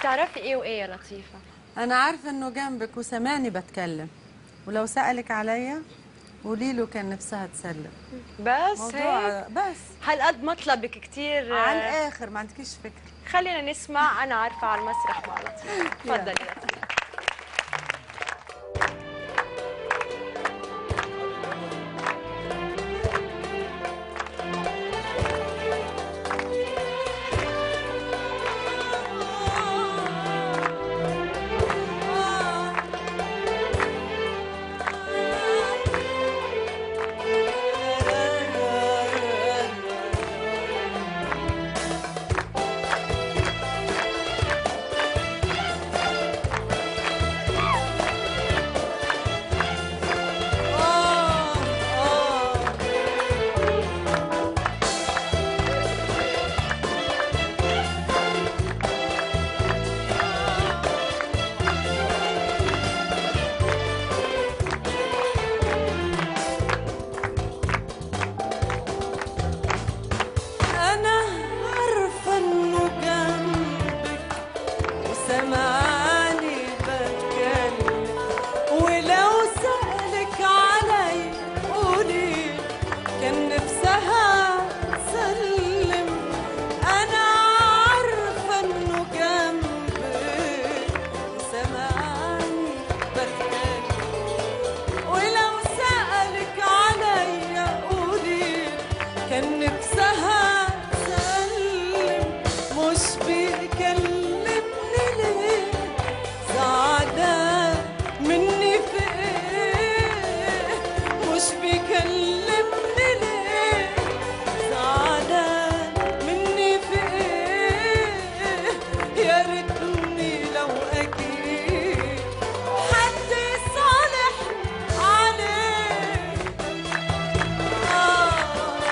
بتعرفي ايه وايه يا لطيفه انا عارفه انه جنبك وسامعني بتكلم ولو سالك عليا قولي له كان نفسها تسلم بس موضوع هيك بس هالقد مطلبك كتير على الاخر ما عندكيش فكره خلينا نسمع انا عارفه على المسرح مع لطيفه تفضلي يا لطيفه انا عارفه انه جنبك وسمعاني بتكلم ولو سالك علي قولي كان نفسها تسلم انا عارفه انه جنبك وسمعاني بتكلم ولو سألك عليا قولي كان نفسها تسلم مش بيكلمني ليه زعلان مني في ايه مش بيكلمني ليه زعلان مني في ايه يا ريتني لو اجيب حد يصالحني عليه آه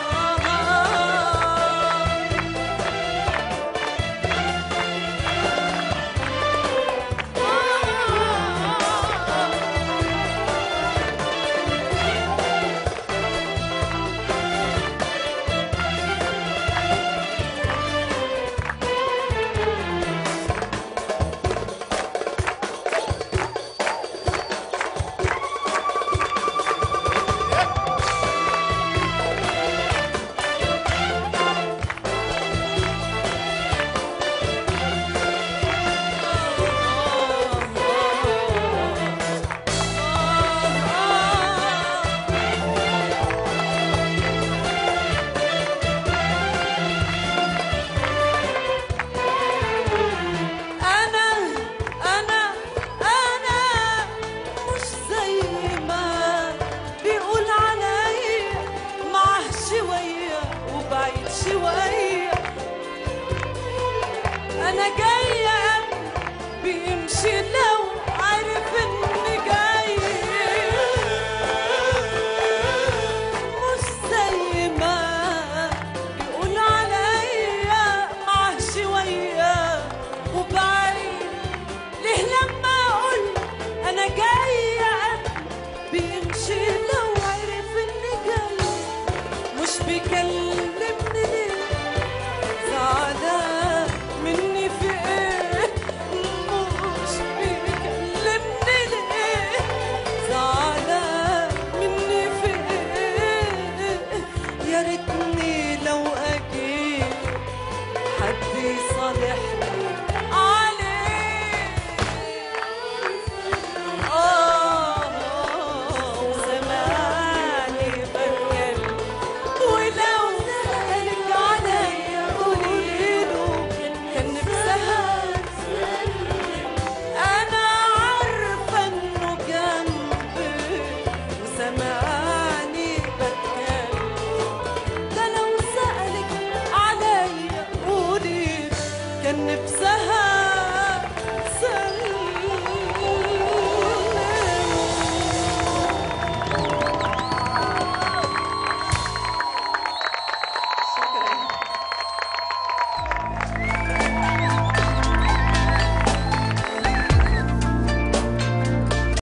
أنا أنا أنا مش زي ما بيقول علي معه شوية وبعيد شوية أنا جاية بيمشي لو